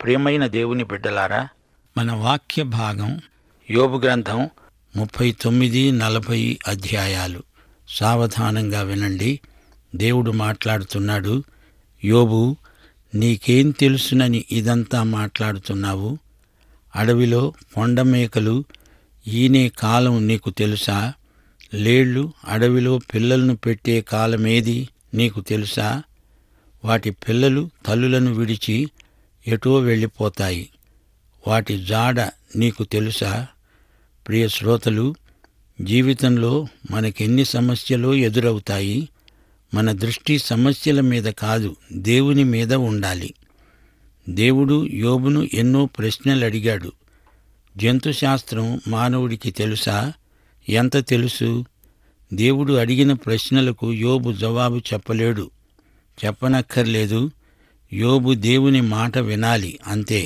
ప్రియమైన దేవుని బిడ్డలారా మన వాక్య భాగం యోబు గ్రంథం ముప్పై తొమ్మిది నలభై అధ్యాయాలు సావధానంగా వినండి దేవుడు మాట్లాడుతున్నాడు యోబు నీకేం తెలుసునని ఇదంతా మాట్లాడుతున్నావు అడవిలో కొండమేకలు ఈనే కాలం నీకు తెలుసా లేళ్ళు అడవిలో పిల్లలను పెట్టే కాలమేది నీకు తెలుసా వాటి పిల్లలు తల్లులను విడిచి ఎటో వెళ్ళిపోతాయి వాటి జాడ నీకు తెలుసా ప్రియ శ్రోతలు జీవితంలో మనకెన్ని సమస్యలు ఎదురవుతాయి మన దృష్టి సమస్యల మీద కాదు దేవుని మీద ఉండాలి దేవుడు యోబును ఎన్నో ప్రశ్నలు అడిగాడు జంతుశాస్త్రం మానవుడికి తెలుసా ఎంత తెలుసు దేవుడు అడిగిన ప్రశ్నలకు యోబు జవాబు చెప్పలేడు చెప్పనక్కర్లేదు యోబు దేవుని మాట వినాలి అంతే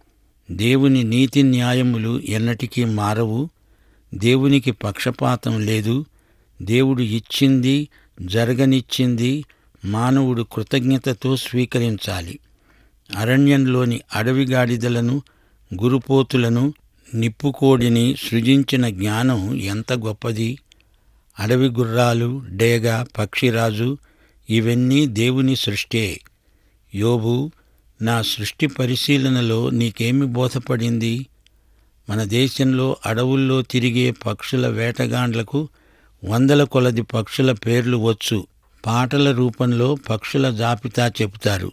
దేవుని నీతి న్యాయములు ఎన్నటికీ మారవు దేవునికి పక్షపాతం లేదు దేవుడు ఇచ్చింది జరగనిచ్చింది మానవుడు కృతజ్ఞతతో స్వీకరించాలి అరణ్యంలోని అడవి గాడిదలను గురుపోతులను నిప్పుకోడిని సృజించిన జ్ఞానం ఎంత గొప్పది అడవి గుర్రాలు డేగ పక్షిరాజు ఇవన్నీ దేవుని సృష్టే యోబు నా సృష్టి పరిశీలనలో నీకేమి బోధపడింది మన దేశంలో అడవుల్లో తిరిగే పక్షుల వేటగాండ్లకు వందల కొలది పక్షుల పేర్లు వచ్చు పాటల రూపంలో పక్షుల జాబితా చెబుతారు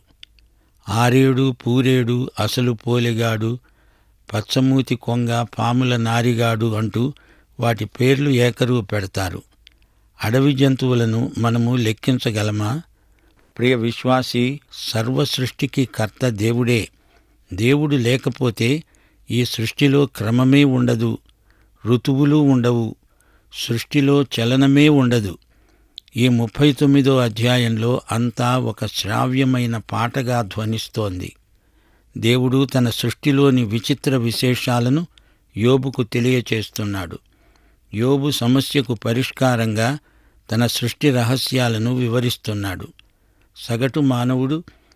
ఆరేడు పూరేడు అసలు పోలిగాడు పచ్చమూతి కొంగ పాముల నారిగాడు అంటూ వాటి పేర్లు ఏకరువు పెడతారు అడవి జంతువులను మనము లెక్కించగలమా ప్రియ విశ్వాసి సర్వ సృష్టికి కర్త దేవుడే దేవుడు లేకపోతే ఈ సృష్టిలో క్రమమే ఉండదు ఋతువులు ఉండవు సృష్టిలో చలనమే ఉండదు ఈ ముప్పై తొమ్మిదో అధ్యాయంలో అంతా ఒక శ్రావ్యమైన పాటగా ధ్వనిస్తోంది దేవుడు తన సృష్టిలోని విచిత్ర విశేషాలను యోబుకు తెలియచేస్తున్నాడు యోబు సమస్యకు పరిష్కారంగా తన సృష్టి రహస్యాలను వివరిస్తున్నాడు సగటు మానవుడు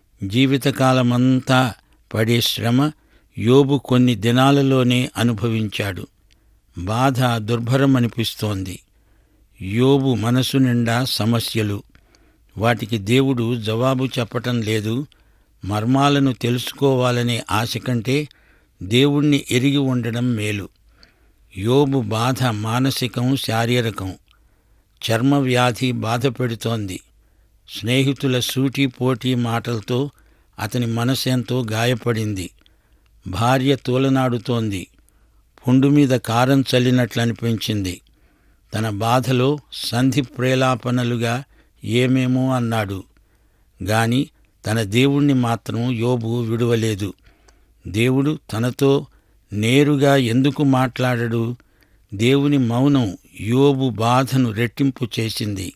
జీవితకాలమంతా పడే శ్రమ యోబు కొన్ని దినాలలోనే అనుభవించాడు బాధ దుర్భరమనిపిస్తోంది యోబు మనసు నిండా సమస్యలు వాటికి దేవుడు జవాబు చెప్పటం లేదు మర్మాలను తెలుసుకోవాలనే ఆశ కంటే దేవుణ్ణి ఎరిగి ఉండడం మేలు యోబు బాధ మానసికం శారీరకం చర్మ వ్యాధి బాధ పెడుతోంది స్నేహితుల సూటి పోటీ మాటలతో అతని మనసెంతో గాయపడింది భార్య తూలనాడుతోంది పుండు మీద కారం చల్లినట్లనిపించింది తన బాధలో సంధి ప్రేలాపనలుగా ఏమేమో అన్నాడు గాని తన దేవుణ్ణి మాత్రం యోబు విడువలేదు దేవుడు తనతో నేరుగా ఎందుకు మాట్లాడడు దేవుని మౌనం యోబు బాధను రెట్టింపు చేసింది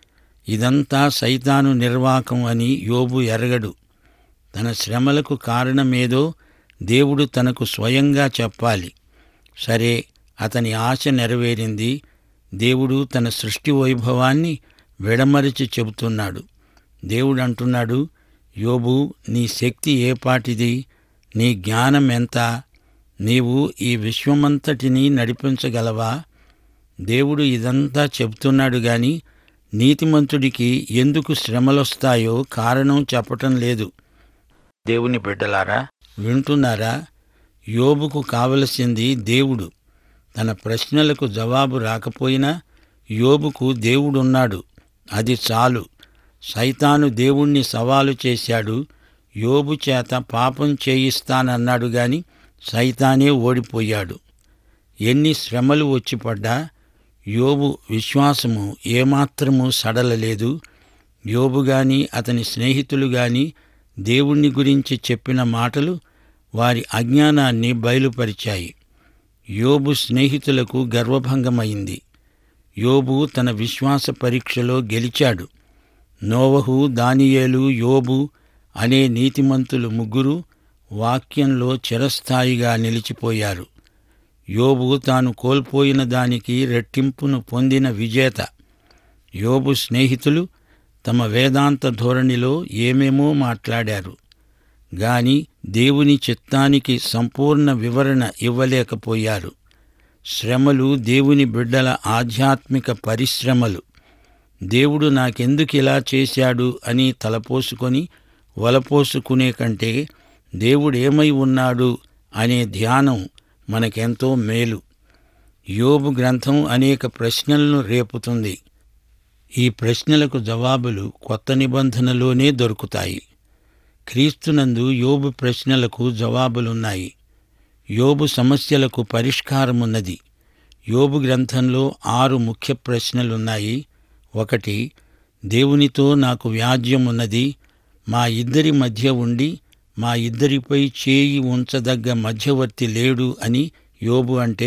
ఇదంతా సైతాను నిర్వాకం అని యోబు ఎరగడు తన శ్రమలకు కారణమేదో దేవుడు తనకు స్వయంగా చెప్పాలి సరే అతని ఆశ నెరవేరింది దేవుడు తన సృష్టి వైభవాన్ని విడమరిచి చెబుతున్నాడు దేవుడు అంటున్నాడు యోబు నీ శక్తి ఏపాటిది నీ జ్ఞానం ఎంత నీవు ఈ విశ్వమంతటినీ నడిపించగలవా దేవుడు ఇదంతా చెబుతున్నాడు గాని నీతిమంతుడికి ఎందుకు శ్రమలొస్తాయో కారణం చెప్పటం లేదు దేవుని బిడ్డలారా వింటున్నారా యోబుకు కావలసింది దేవుడు తన ప్రశ్నలకు జవాబు రాకపోయినా యోబుకు దేవుడున్నాడు అది చాలు సైతాను దేవుణ్ణి సవాలు చేశాడు యోబు చేత పాపం చేయిస్తానన్నాడు గాని సైతానే ఓడిపోయాడు ఎన్ని శ్రమలు వచ్చి పడ్డా యోబు విశ్వాసము ఏమాత్రము సడలలేదు యోబు గాని అతని స్నేహితులు గాని దేవుణ్ణి గురించి చెప్పిన మాటలు వారి అజ్ఞానాన్ని బయలుపరిచాయి యోబు స్నేహితులకు గర్వభంగమైంది యోబు తన విశ్వాస పరీక్షలో గెలిచాడు నోవహు దానియేలు యోబు అనే నీతిమంతులు ముగ్గురు వాక్యంలో చిరస్థాయిగా నిలిచిపోయారు యోబు తాను కోల్పోయిన దానికి రెట్టింపును పొందిన విజేత యోబు స్నేహితులు తమ వేదాంత ధోరణిలో ఏమేమో మాట్లాడారు గాని దేవుని చిత్తానికి సంపూర్ణ వివరణ ఇవ్వలేకపోయారు శ్రమలు దేవుని బిడ్డల ఆధ్యాత్మిక పరిశ్రమలు దేవుడు నాకెందుకు ఇలా చేశాడు అని తలపోసుకొని వలపోసుకునే కంటే దేవుడేమై ఉన్నాడు అనే ధ్యానం మనకెంతో మేలు యోబు గ్రంథం అనేక ప్రశ్నలను రేపుతుంది ఈ ప్రశ్నలకు జవాబులు కొత్త నిబంధనలోనే దొరుకుతాయి క్రీస్తునందు యోబు ప్రశ్నలకు జవాబులున్నాయి యోబు సమస్యలకు పరిష్కారమున్నది యోబు గ్రంథంలో ఆరు ముఖ్య ప్రశ్నలున్నాయి ఒకటి దేవునితో నాకు వ్యాజ్యమున్నది మా ఇద్దరి మధ్య ఉండి మా ఇద్దరిపై చేయి ఉంచదగ్గ మధ్యవర్తి లేడు అని యోబు అంటే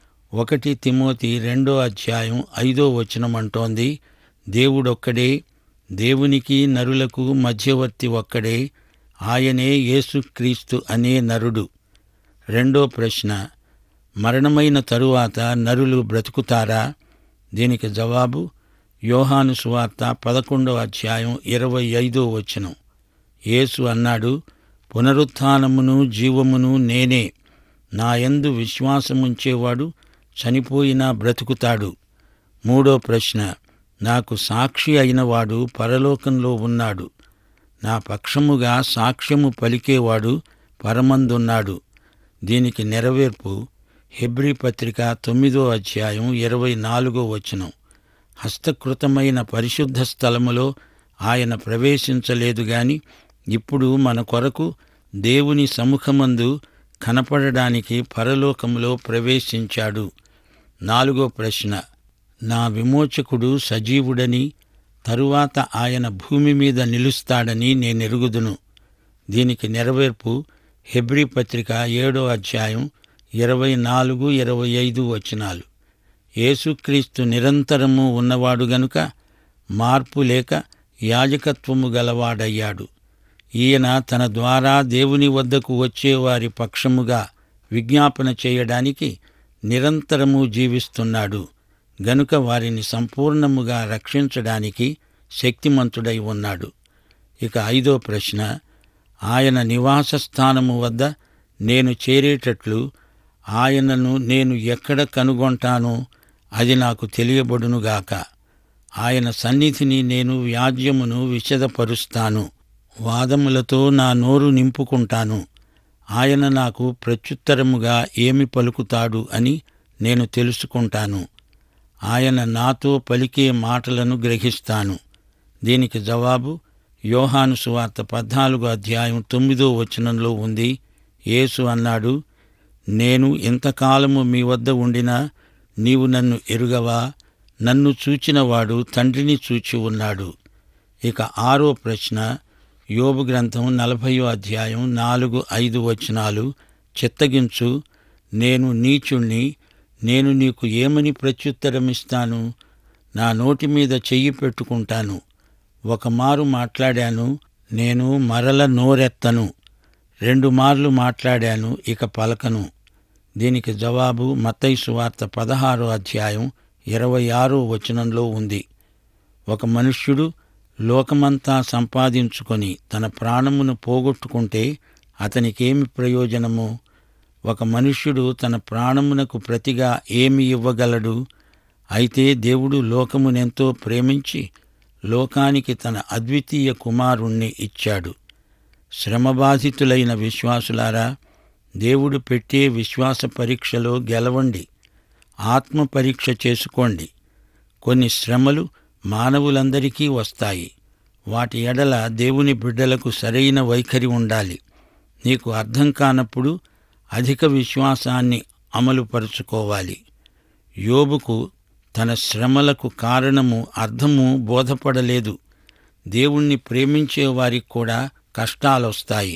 ఒకటి తిమోతి రెండో అధ్యాయం ఐదో వచనం అంటోంది దేవుడొక్కడే దేవునికి నరులకు మధ్యవర్తి ఒక్కడే ఆయనే యేసుక్రీస్తు అనే నరుడు రెండో ప్రశ్న మరణమైన తరువాత నరులు బ్రతుకుతారా దీనికి జవాబు యోహాను సువార్త పదకొండో అధ్యాయం ఇరవై ఐదో వచనం యేసు అన్నాడు పునరుత్థానమును జీవమును నేనే నాయందు విశ్వాసముంచేవాడు చనిపోయినా బ్రతుకుతాడు మూడో ప్రశ్న నాకు సాక్షి అయినవాడు పరలోకంలో ఉన్నాడు నా పక్షముగా సాక్ష్యము పలికేవాడు పరమందున్నాడు దీనికి నెరవేర్పు హెబ్రీ పత్రిక తొమ్మిదో అధ్యాయం ఇరవై నాలుగో వచనం హస్తకృతమైన పరిశుద్ధ స్థలములో ఆయన ప్రవేశించలేదు గాని ఇప్పుడు మన కొరకు దేవుని సముఖమందు కనపడడానికి పరలోకములో ప్రవేశించాడు నాలుగో ప్రశ్న నా విమోచకుడు సజీవుడని తరువాత ఆయన భూమి మీద నిలుస్తాడని నేనెరుగుదును దీనికి నెరవేర్పు హెబ్రీ పత్రిక ఏడో అధ్యాయం ఇరవై నాలుగు ఇరవై ఐదు వచనాలు యేసుక్రీస్తు నిరంతరము ఉన్నవాడు గనుక మార్పు లేక యాజకత్వము గలవాడయ్యాడు ఈయన తన ద్వారా దేవుని వద్దకు వచ్చేవారి పక్షముగా విజ్ఞాపన చేయడానికి నిరంతరము జీవిస్తున్నాడు గనుక వారిని సంపూర్ణముగా రక్షించడానికి శక్తిమంతుడై ఉన్నాడు ఇక ఐదో ప్రశ్న ఆయన నివాస స్థానము వద్ద నేను చేరేటట్లు ఆయనను నేను ఎక్కడ కనుగొంటానో అది నాకు తెలియబడునుగాక ఆయన సన్నిధిని నేను వ్యాజ్యమును విషదపరుస్తాను వాదములతో నా నోరు నింపుకుంటాను ఆయన నాకు ప్రత్యుత్తరముగా ఏమి పలుకుతాడు అని నేను తెలుసుకుంటాను ఆయన నాతో పలికే మాటలను గ్రహిస్తాను దీనికి జవాబు యోహాను సువార్త పద్నాలుగో అధ్యాయం తొమ్మిదో వచనంలో ఉంది యేసు అన్నాడు నేను ఇంతకాలము మీ వద్ద ఉండినా నీవు నన్ను ఎరుగవా నన్ను చూచినవాడు తండ్రిని చూచి ఉన్నాడు ఇక ఆరో ప్రశ్న యోబు గ్రంథం నలభయో అధ్యాయం నాలుగు ఐదు వచనాలు చిత్తగించు నేను నీచుణ్ణి నేను నీకు ఏమని ప్రత్యుత్తరమిస్తాను నా నోటి మీద చెయ్యి పెట్టుకుంటాను ఒక మారు మాట్లాడాను నేను మరల నోరెత్తను రెండు మార్లు మాట్లాడాను ఇక పలకను దీనికి జవాబు మత్తయి సువార్త పదహారో అధ్యాయం ఇరవై ఆరో వచనంలో ఉంది ఒక మనుష్యుడు లోకమంతా సంపాదించుకొని తన ప్రాణమును పోగొట్టుకుంటే అతనికేమి ప్రయోజనము ఒక మనుష్యుడు తన ప్రాణమునకు ప్రతిగా ఏమి ఇవ్వగలడు అయితే దేవుడు లోకమునెంతో ప్రేమించి లోకానికి తన అద్వితీయ కుమారుణ్ణి ఇచ్చాడు శ్రమబాధితులైన విశ్వాసులారా దేవుడు పెట్టే విశ్వాస పరీక్షలో గెలవండి ఆత్మ పరీక్ష చేసుకోండి కొన్ని శ్రమలు మానవులందరికీ వస్తాయి వాటి ఎడల దేవుని బిడ్డలకు సరైన వైఖరి ఉండాలి నీకు అర్థం కానప్పుడు అధిక విశ్వాసాన్ని అమలుపరుచుకోవాలి యోబుకు తన శ్రమలకు కారణము అర్థము బోధపడలేదు దేవుణ్ణి ప్రేమించే వారికి కూడా కష్టాలొస్తాయి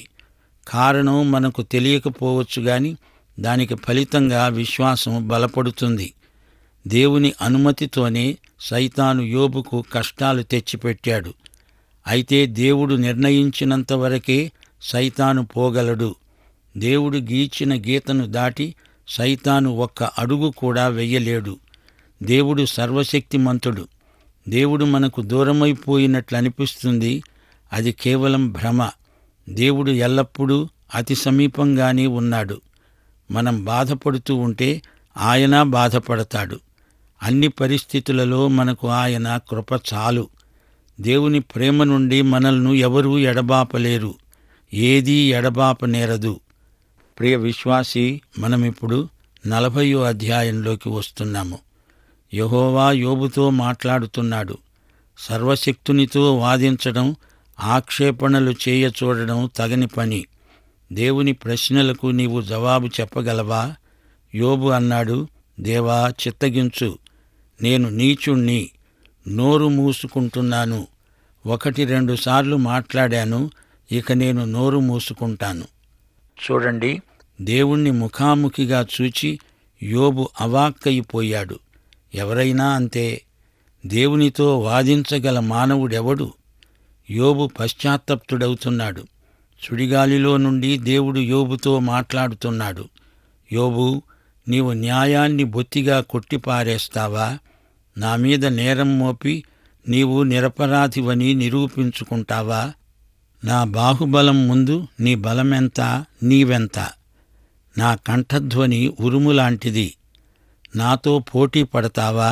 కారణం మనకు తెలియకపోవచ్చు గాని దానికి ఫలితంగా విశ్వాసం బలపడుతుంది దేవుని అనుమతితోనే సైతాను యోబుకు కష్టాలు తెచ్చిపెట్టాడు అయితే దేవుడు నిర్ణయించినంత వరకే సైతాను పోగలడు దేవుడు గీచిన గీతను దాటి సైతాను ఒక్క అడుగు కూడా వెయ్యలేడు దేవుడు సర్వశక్తిమంతుడు దేవుడు మనకు దూరమైపోయినట్లు అనిపిస్తుంది అది కేవలం భ్రమ దేవుడు ఎల్లప్పుడూ అతి సమీపంగానే ఉన్నాడు మనం బాధపడుతూ ఉంటే ఆయన బాధపడతాడు అన్ని పరిస్థితులలో మనకు ఆయన కృప చాలు దేవుని ప్రేమ నుండి మనల్ని ఎవరూ ఎడబాపలేరు ఏదీ ఎడబాపనేరదు ప్రియ విశ్వాసి మనమిప్పుడు నలభయో అధ్యాయంలోకి వస్తున్నాము యహోవా యోబుతో మాట్లాడుతున్నాడు సర్వశక్తునితో వాదించడం ఆక్షేపణలు చేయ చూడడం తగని పని దేవుని ప్రశ్నలకు నీవు జవాబు చెప్పగలవా యోబు అన్నాడు దేవా చిత్తగించు నేను నీచుణ్ణి నోరు మూసుకుంటున్నాను ఒకటి రెండు సార్లు మాట్లాడాను ఇక నేను నోరు మూసుకుంటాను చూడండి దేవుణ్ణి ముఖాముఖిగా చూచి యోబు అవాక్కయిపోయాడు ఎవరైనా అంతే దేవునితో వాదించగల మానవుడెవడు యోబు పశ్చాత్తప్తుడవుతున్నాడు సుడిగాలిలో నుండి దేవుడు యోబుతో మాట్లాడుతున్నాడు యోబు నీవు న్యాయాన్ని బొత్తిగా కొట్టిపారేస్తావా నా మీద నేరం మోపి నీవు నిరపరాధివని నిరూపించుకుంటావా నా బాహుబలం ముందు నీ బలమెంత నీవెంత నా కంఠధ్వని ఉరుములాంటిది నాతో పోటీ పడతావా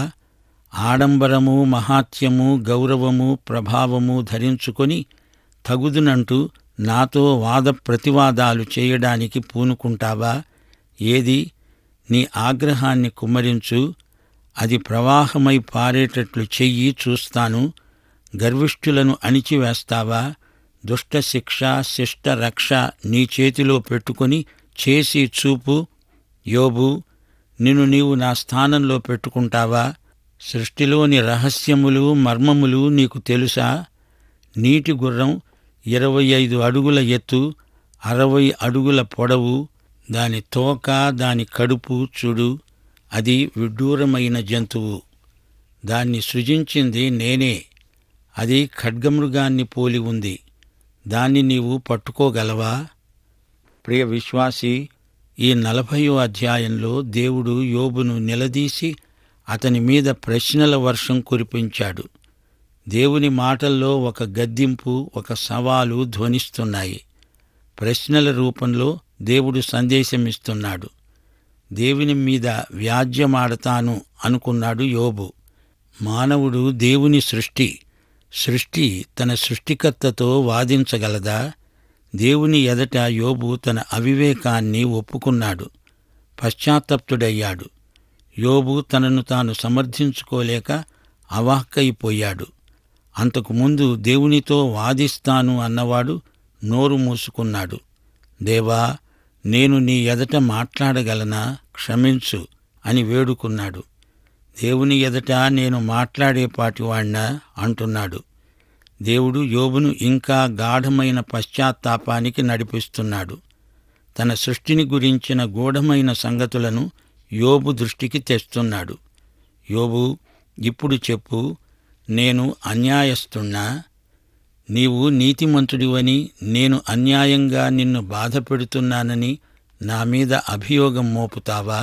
ఆడంబరము మహాత్యము గౌరవము ప్రభావము ధరించుకొని తగుదునంటూ నాతో వాద ప్రతివాదాలు చేయడానికి పూనుకుంటావా ఏది నీ ఆగ్రహాన్ని కుమ్మరించు అది ప్రవాహమై పారేటట్లు చెయ్యి చూస్తాను గర్విష్ఠులను అణిచివేస్తావా దుష్ట శిక్ష శిష్ట రక్ష నీ చేతిలో పెట్టుకొని చేసి చూపు యోబు నిన్ను నీవు నా స్థానంలో పెట్టుకుంటావా సృష్టిలోని రహస్యములు మర్మములు నీకు తెలుసా నీటి గుర్రం ఇరవై ఐదు అడుగుల ఎత్తు అరవై అడుగుల పొడవు దాని తోక దాని కడుపు చూడు అది విడ్డూరమైన జంతువు దాన్ని సృజించింది నేనే అది ఖడ్గమృగాన్ని పోలి ఉంది దాన్ని నీవు పట్టుకోగలవా ప్రియ విశ్వాసి ఈ నలభయో అధ్యాయంలో దేవుడు యోబును నిలదీసి అతని మీద ప్రశ్నల వర్షం కురిపించాడు దేవుని మాటల్లో ఒక గద్దింపు ఒక సవాలు ధ్వనిస్తున్నాయి ప్రశ్నల రూపంలో దేవుడు సందేశమిస్తున్నాడు దేవుని మీద వ్యాజ్యమాడతాను అనుకున్నాడు యోబు మానవుడు దేవుని సృష్టి సృష్టి తన సృష్టికర్తతో వాదించగలదా దేవుని ఎదట యోబు తన అవివేకాన్ని ఒప్పుకున్నాడు పశ్చాత్తప్తుడయ్యాడు యోబు తనను తాను సమర్థించుకోలేక అవాక్కైపోయాడు అంతకుముందు దేవునితో వాదిస్తాను అన్నవాడు నోరు మూసుకున్నాడు దేవా నేను నీ ఎదట మాట్లాడగలనా క్షమించు అని వేడుకున్నాడు దేవుని ఎదట నేను మాట్లాడేపాటివాణ్ణా అంటున్నాడు దేవుడు యోబును ఇంకా గాఢమైన పశ్చాత్తాపానికి నడిపిస్తున్నాడు తన సృష్టిని గురించిన గూఢమైన సంగతులను యోబు దృష్టికి తెస్తున్నాడు యోబు ఇప్పుడు చెప్పు నేను అన్యాయస్తున్నా నీవు నీతిమంతుడివని నేను అన్యాయంగా నిన్ను బాధ పెడుతున్నానని నా మీద అభియోగం మోపుతావా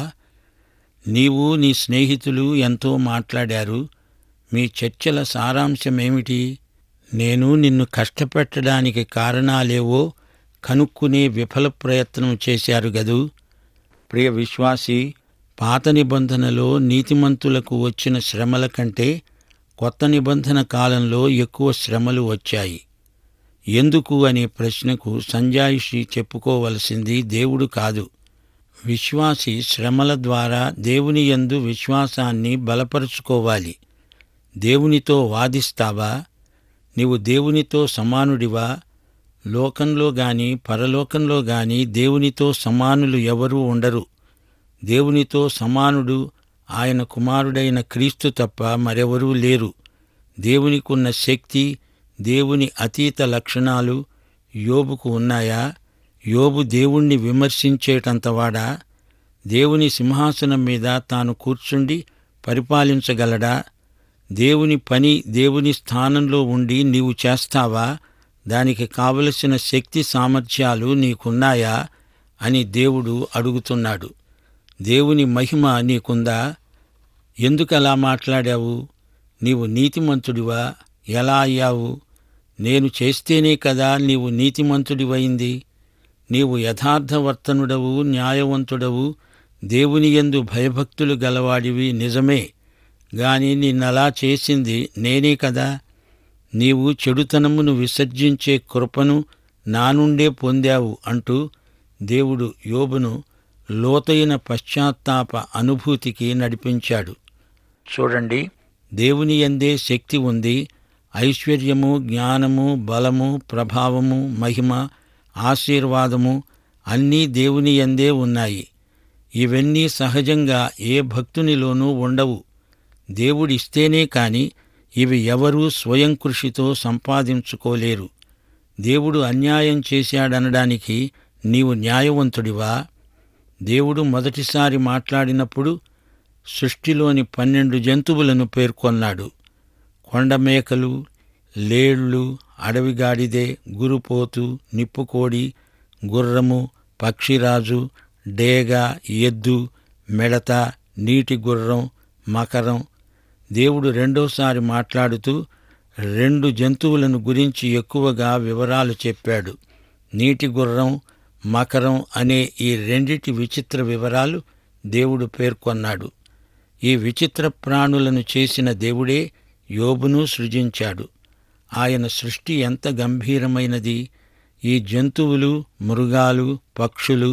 నీవు నీ స్నేహితులు ఎంతో మాట్లాడారు మీ చర్చల సారాంశమేమిటి నేను నిన్ను కష్టపెట్టడానికి కారణాలేవో కనుక్కునే విఫల ప్రయత్నం చేశారు గదూ ప్రియ విశ్వాసి పాత నిబంధనలో నీతిమంతులకు వచ్చిన శ్రమల కంటే కొత్త నిబంధన కాలంలో ఎక్కువ శ్రమలు వచ్చాయి ఎందుకు అనే ప్రశ్నకు సంజాయిషి చెప్పుకోవలసింది దేవుడు కాదు విశ్వాసి శ్రమల ద్వారా దేవుని యందు విశ్వాసాన్ని బలపరుచుకోవాలి దేవునితో వాదిస్తావా నీవు దేవునితో సమానుడివా లోకంలో గాని పరలోకంలో గాని దేవునితో సమానులు ఎవరూ ఉండరు దేవునితో సమానుడు ఆయన కుమారుడైన క్రీస్తు తప్ప మరెవరూ లేరు దేవునికున్న శక్తి దేవుని అతీత లక్షణాలు యోబుకు ఉన్నాయా యోబు దేవుణ్ణి విమర్శించేటంతవాడా దేవుని సింహాసనం మీద తాను కూర్చుండి పరిపాలించగలడా దేవుని పని దేవుని స్థానంలో ఉండి నీవు చేస్తావా దానికి కావలసిన శక్తి సామర్థ్యాలు నీకున్నాయా అని దేవుడు అడుగుతున్నాడు దేవుని మహిమ నీకుందా ఎందుకు అలా మాట్లాడావు నీవు నీతిమంతుడివా ఎలా అయ్యావు నేను చేస్తేనే కదా నీవు నీతిమంతుడివైంది నీవు యథార్థవర్తనుడవు న్యాయవంతుడవు దేవుని యందు భయభక్తులు గలవాడివి నిజమే గాని నిన్నలా చేసింది నేనే కదా నీవు చెడుతనమును విసర్జించే కృపను నా నుండే పొందావు అంటూ దేవుడు యోబును లోతైన పశ్చాత్తాప అనుభూతికి నడిపించాడు చూడండి దేవుని యందే శక్తి ఉంది ఐశ్వర్యము జ్ఞానము బలము ప్రభావము మహిమ ఆశీర్వాదము అన్నీ దేవుని యందే ఉన్నాయి ఇవన్నీ సహజంగా ఏ భక్తునిలోనూ ఉండవు దేవుడిస్తేనే కాని ఇవి ఎవరూ స్వయం కృషితో సంపాదించుకోలేరు దేవుడు అన్యాయం చేశాడనడానికి నీవు న్యాయవంతుడివా దేవుడు మొదటిసారి మాట్లాడినప్పుడు సృష్టిలోని పన్నెండు జంతువులను పేర్కొన్నాడు కొండమేకలు లేళ్లు అడవిగాడిదే గురుపోతు నిప్పుకోడి గుర్రము పక్షిరాజు డేగ ఎద్దు మెడత నీటి గుర్రం మకరం దేవుడు రెండోసారి మాట్లాడుతూ రెండు జంతువులను గురించి ఎక్కువగా వివరాలు చెప్పాడు నీటి గుర్రం మకరం అనే ఈ రెండిటి విచిత్ర వివరాలు దేవుడు పేర్కొన్నాడు ఈ విచిత్ర ప్రాణులను చేసిన దేవుడే యోబును సృజించాడు ఆయన సృష్టి ఎంత గంభీరమైనది ఈ జంతువులు మృగాలు పక్షులు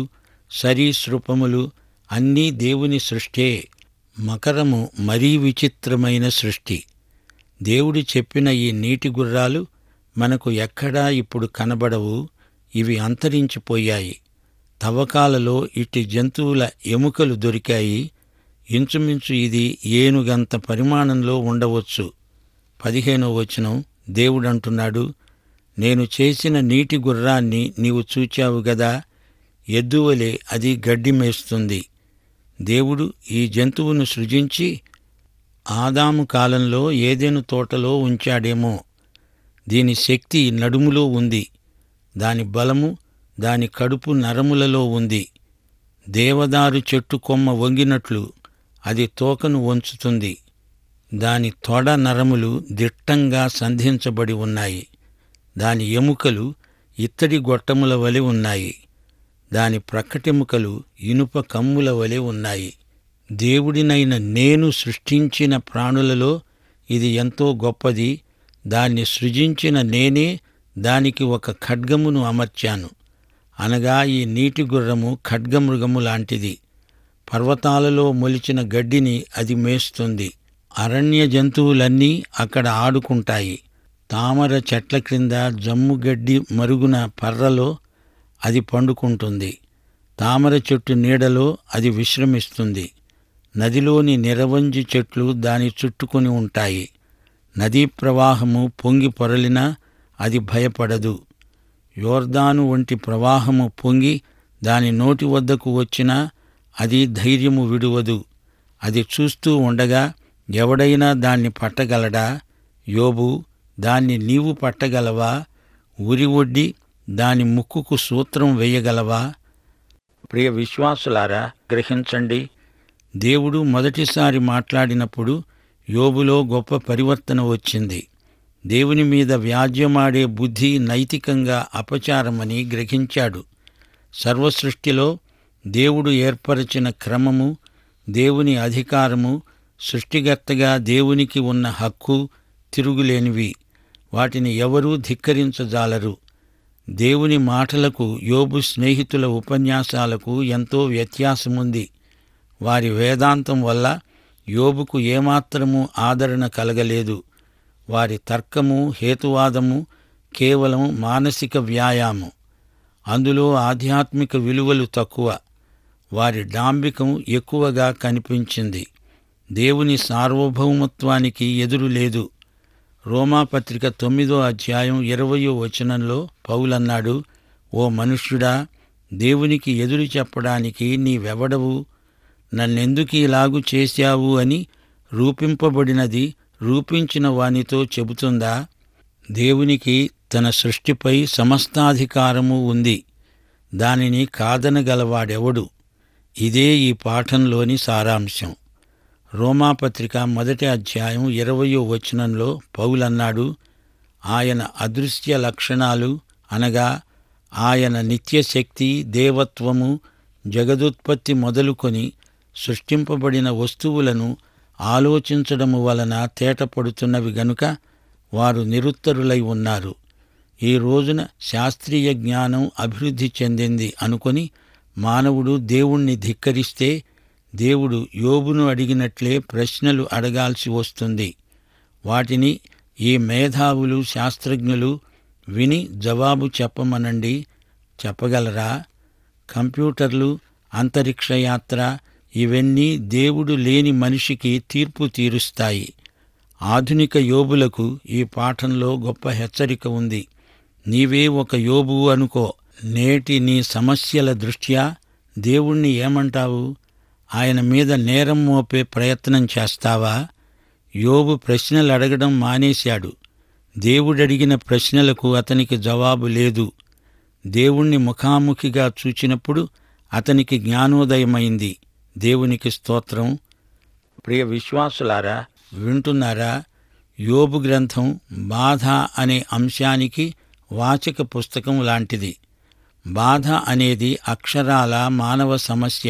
సరీసృపములు అన్నీ దేవుని సృష్టే మకరము మరీ విచిత్రమైన సృష్టి దేవుడు చెప్పిన ఈ నీటి గుర్రాలు మనకు ఎక్కడా ఇప్పుడు కనబడవు ఇవి అంతరించిపోయాయి తవ్వకాలలో ఇట్టి జంతువుల ఎముకలు దొరికాయి ఇంచుమించు ఇది ఏనుగంత పరిమాణంలో ఉండవచ్చు పదిహేనో వచనం దేవుడంటున్నాడు నేను చేసిన నీటి గుర్రాన్ని నీవు చూచావు గదా ఎద్దువలే అది గడ్డి మేస్తుంది దేవుడు ఈ జంతువును సృజించి ఆదాము కాలంలో ఏదెను తోటలో ఉంచాడేమో దీని శక్తి నడుములో ఉంది దాని బలము దాని కడుపు నరములలో ఉంది దేవదారు చెట్టు కొమ్మ వంగినట్లు అది తోకను వంచుతుంది దాని తొడ నరములు దిట్టంగా సంధించబడి ఉన్నాయి దాని ఎముకలు ఇత్తడి గొట్టముల వలె ఉన్నాయి దాని ప్రక్కటెముకలు ఇనుప కమ్ముల వలె ఉన్నాయి దేవుడినైన నేను సృష్టించిన ప్రాణులలో ఇది ఎంతో గొప్పది దాన్ని సృజించిన నేనే దానికి ఒక ఖడ్గమును అమర్చాను అనగా ఈ నీటి గుర్రము ఖడ్గమృగము లాంటిది పర్వతాలలో మొలిచిన గడ్డిని అది మేస్తుంది అరణ్య జంతువులన్నీ అక్కడ ఆడుకుంటాయి తామర చెట్ల క్రింద జమ్ముగడ్డి మరుగున పర్రలో అది పండుకుంటుంది తామర చెట్టు నీడలో అది విశ్రమిస్తుంది నదిలోని నిరవంజి చెట్లు దాని చుట్టుకొని ఉంటాయి నదీ ప్రవాహము పొంగి పొరలినా అది భయపడదు యోర్దాను వంటి ప్రవాహము పొంగి దాని నోటి వద్దకు వచ్చినా అది ధైర్యము విడువదు అది చూస్తూ ఉండగా ఎవడైనా దాన్ని పట్టగలడా యోబు దాన్ని నీవు పట్టగలవా ఉరి ఒడ్డి దాని ముక్కుకు సూత్రం వేయగలవా ప్రియ విశ్వాసులారా గ్రహించండి దేవుడు మొదటిసారి మాట్లాడినప్పుడు యోబులో గొప్ప పరివర్తన వచ్చింది దేవుని మీద వ్యాజ్యమాడే బుద్ధి నైతికంగా అపచారమని గ్రహించాడు సర్వసృష్టిలో దేవుడు ఏర్పరచిన క్రమము దేవుని అధికారము సృష్టికర్తగా దేవునికి ఉన్న హక్కు తిరుగులేనివి వాటిని ఎవరూ ధిక్కరించజాలరు దేవుని మాటలకు యోబు స్నేహితుల ఉపన్యాసాలకు ఎంతో వ్యత్యాసముంది వారి వేదాంతం వల్ల యోబుకు ఏమాత్రమూ ఆదరణ కలగలేదు వారి తర్కము హేతువాదము కేవలం మానసిక వ్యాయామం అందులో ఆధ్యాత్మిక విలువలు తక్కువ వారి డాంబికం ఎక్కువగా కనిపించింది దేవుని సార్వభౌమత్వానికి ఎదురు లేదు రోమాపత్రిక తొమ్మిదో అధ్యాయం ఇరవయో వచనంలో పౌలన్నాడు ఓ మనుష్యుడా దేవునికి ఎదురు చెప్పడానికి నీవెవడవు నన్నెందుకు ఇలాగు చేశావు అని రూపింపబడినది రూపించిన వానితో చెబుతుందా దేవునికి తన సృష్టిపై సమస్తాధికారము ఉంది దానిని కాదనగలవాడెవడు ఇదే ఈ పాఠంలోని సారాంశం రోమాపత్రిక మొదటి అధ్యాయం ఇరవయో వచనంలో పౌలన్నాడు ఆయన అదృశ్య లక్షణాలు అనగా ఆయన నిత్యశక్తి దేవత్వము జగదుత్పత్తి మొదలుకొని సృష్టింపబడిన వస్తువులను ఆలోచించడము వలన తేటపడుతున్నవి గనుక వారు నిరుత్తరులై ఉన్నారు ఈ రోజున శాస్త్రీయ జ్ఞానం అభివృద్ధి చెందింది అనుకొని మానవుడు దేవుణ్ణి ధిక్కరిస్తే దేవుడు యోబును అడిగినట్లే ప్రశ్నలు అడగాల్సి వస్తుంది వాటిని ఈ మేధావులు శాస్త్రజ్ఞులు విని జవాబు చెప్పమనండి చెప్పగలరా కంప్యూటర్లు అంతరిక్ష యాత్ర ఇవన్నీ దేవుడు లేని మనిషికి తీర్పు తీరుస్తాయి ఆధునిక యోబులకు ఈ పాఠంలో గొప్ప హెచ్చరిక ఉంది నీవే ఒక యోబు అనుకో నేటి నీ సమస్యల దృష్ట్యా దేవుణ్ణి ఏమంటావు ఆయన మీద నేరం మోపే ప్రయత్నం చేస్తావా యోబు ప్రశ్నలు అడగడం మానేశాడు దేవుడడిగిన ప్రశ్నలకు అతనికి జవాబు లేదు దేవుణ్ణి ముఖాముఖిగా చూచినప్పుడు అతనికి జ్ఞానోదయమైంది దేవునికి స్తోత్రం ప్రియ విశ్వాసులారా వింటున్నారా యోబు గ్రంథం బాధ అనే అంశానికి వాచక పుస్తకం లాంటిది బాధ అనేది అక్షరాల మానవ సమస్య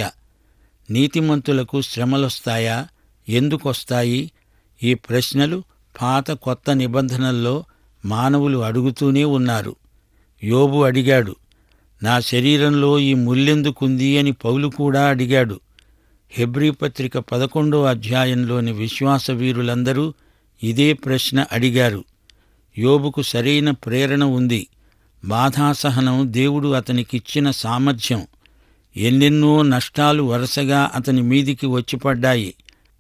నీతిమంతులకు శ్రమలొస్తాయా ఎందుకొస్తాయి ఈ ప్రశ్నలు పాత కొత్త నిబంధనల్లో మానవులు అడుగుతూనే ఉన్నారు యోబు అడిగాడు నా శరీరంలో ఈ ముల్లెందుకుంది అని పౌలు కూడా అడిగాడు హెబ్రీ పత్రిక పదకొండో అధ్యాయంలోని విశ్వాస వీరులందరూ ఇదే ప్రశ్న అడిగారు యోబుకు సరైన ప్రేరణ ఉంది బాధాసహనం దేవుడు అతనికిచ్చిన సామర్థ్యం ఎన్నెన్నో నష్టాలు వరుసగా అతని మీదికి వచ్చిపడ్డాయి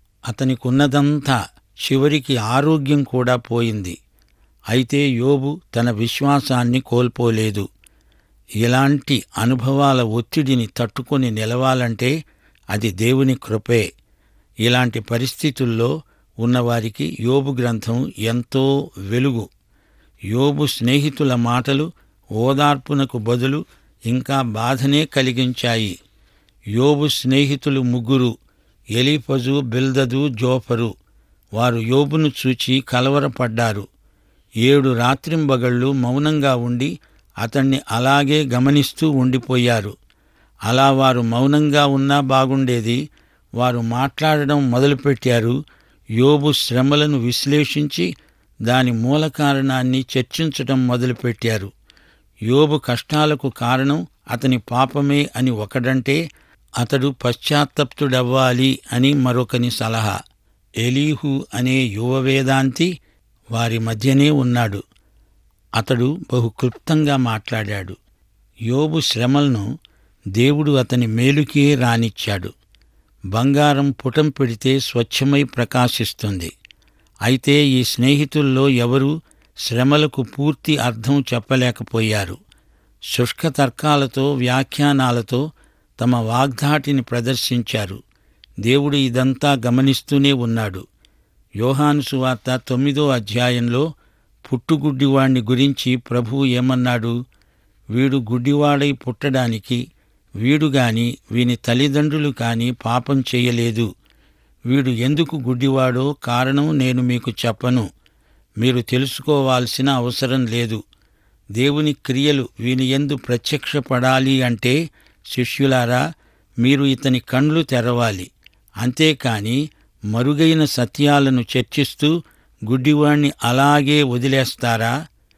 అతనికున్నదంతా చివరికి ఆరోగ్యం కూడా పోయింది అయితే యోబు తన విశ్వాసాన్ని కోల్పోలేదు ఇలాంటి అనుభవాల ఒత్తిడిని తట్టుకొని నిలవాలంటే అది దేవుని కృపే ఇలాంటి పరిస్థితుల్లో ఉన్నవారికి యోబు గ్రంథం ఎంతో వెలుగు యోబు స్నేహితుల మాటలు ఓదార్పునకు బదులు ఇంకా బాధనే కలిగించాయి యోబు స్నేహితులు ముగ్గురు ఎలీఫజు బిల్దదు జోఫరు వారు యోబును చూచి కలవరపడ్డారు ఏడు రాత్రింబగళ్ళు మౌనంగా ఉండి అతణ్ణి అలాగే గమనిస్తూ ఉండిపోయారు అలా వారు మౌనంగా ఉన్నా బాగుండేది వారు మాట్లాడడం మొదలుపెట్టారు యోబు శ్రమలను విశ్లేషించి దాని మూల కారణాన్ని చర్చించటం మొదలుపెట్టారు యోబు కష్టాలకు కారణం అతని పాపమే అని ఒకడంటే అతడు పశ్చాత్తప్తుడవ్వాలి అని మరొకని సలహా ఎలీహు అనే యువ వేదాంతి వారి మధ్యనే ఉన్నాడు అతడు బహు క్లుప్తంగా మాట్లాడాడు యోబు శ్రమలను దేవుడు అతని మేలుకే రానిచ్చాడు బంగారం పుటం పెడితే స్వచ్ఛమై ప్రకాశిస్తుంది అయితే ఈ స్నేహితుల్లో ఎవరూ శ్రమలకు పూర్తి అర్థం చెప్పలేకపోయారు శుష్క తర్కాలతో వ్యాఖ్యానాలతో తమ వాగ్ధాటిని ప్రదర్శించారు దేవుడు ఇదంతా గమనిస్తూనే ఉన్నాడు యోహాను సువార్త తొమ్మిదో అధ్యాయంలో పుట్టుగుడ్డివాణ్ణి గురించి ప్రభువు ఏమన్నాడు వీడు గుడ్డివాడై పుట్టడానికి వీడు గాని వీని తల్లిదండ్రులు కాని పాపం చేయలేదు వీడు ఎందుకు గుడ్డివాడో కారణం నేను మీకు చెప్పను మీరు తెలుసుకోవాల్సిన అవసరం లేదు దేవుని క్రియలు వీని ఎందు ప్రత్యక్షపడాలి అంటే శిష్యులారా మీరు ఇతని కండ్లు తెరవాలి అంతేకాని మరుగైన సత్యాలను చర్చిస్తూ గుడ్డివాణ్ణి అలాగే వదిలేస్తారా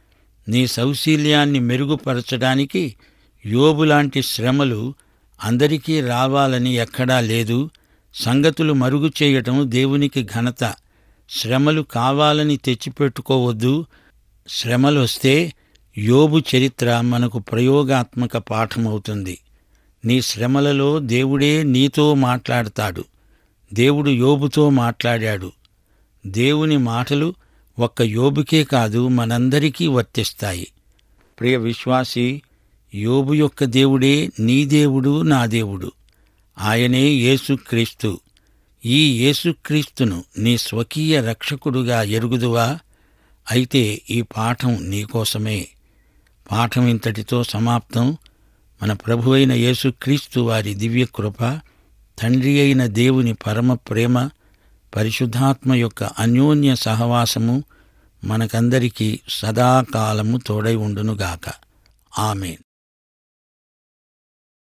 నీ సౌశీల్యాన్ని మెరుగుపరచడానికి యోబులాంటి శ్రమలు అందరికీ రావాలని ఎక్కడా లేదు సంగతులు మరుగు చేయటం దేవునికి ఘనత శ్రమలు కావాలని తెచ్చిపెట్టుకోవద్దు శ్రమలొస్తే యోబు చరిత్ర మనకు ప్రయోగాత్మక పాఠమవుతుంది నీ శ్రమలలో దేవుడే నీతో మాట్లాడతాడు దేవుడు యోబుతో మాట్లాడాడు దేవుని మాటలు ఒక్క యోబుకే కాదు మనందరికీ వర్తిస్తాయి ప్రియ విశ్వాసి యోబు యొక్క దేవుడే నీ దేవుడు నా దేవుడు ఆయనే యేసుక్రీస్తు ఈ యేసుక్రీస్తును నీ స్వకీయ రక్షకుడుగా ఎరుగుదువా అయితే ఈ పాఠం నీకోసమే పాఠం ఇంతటితో సమాప్తం మన ప్రభు అయిన యేసుక్రీస్తు వారి దివ్య కృప తండ్రి అయిన దేవుని పరమ ప్రేమ పరిశుద్ధాత్మ యొక్క అన్యోన్య సహవాసము మనకందరికీ సదాకాలము తోడై ఉండునుగాక ఆమెన్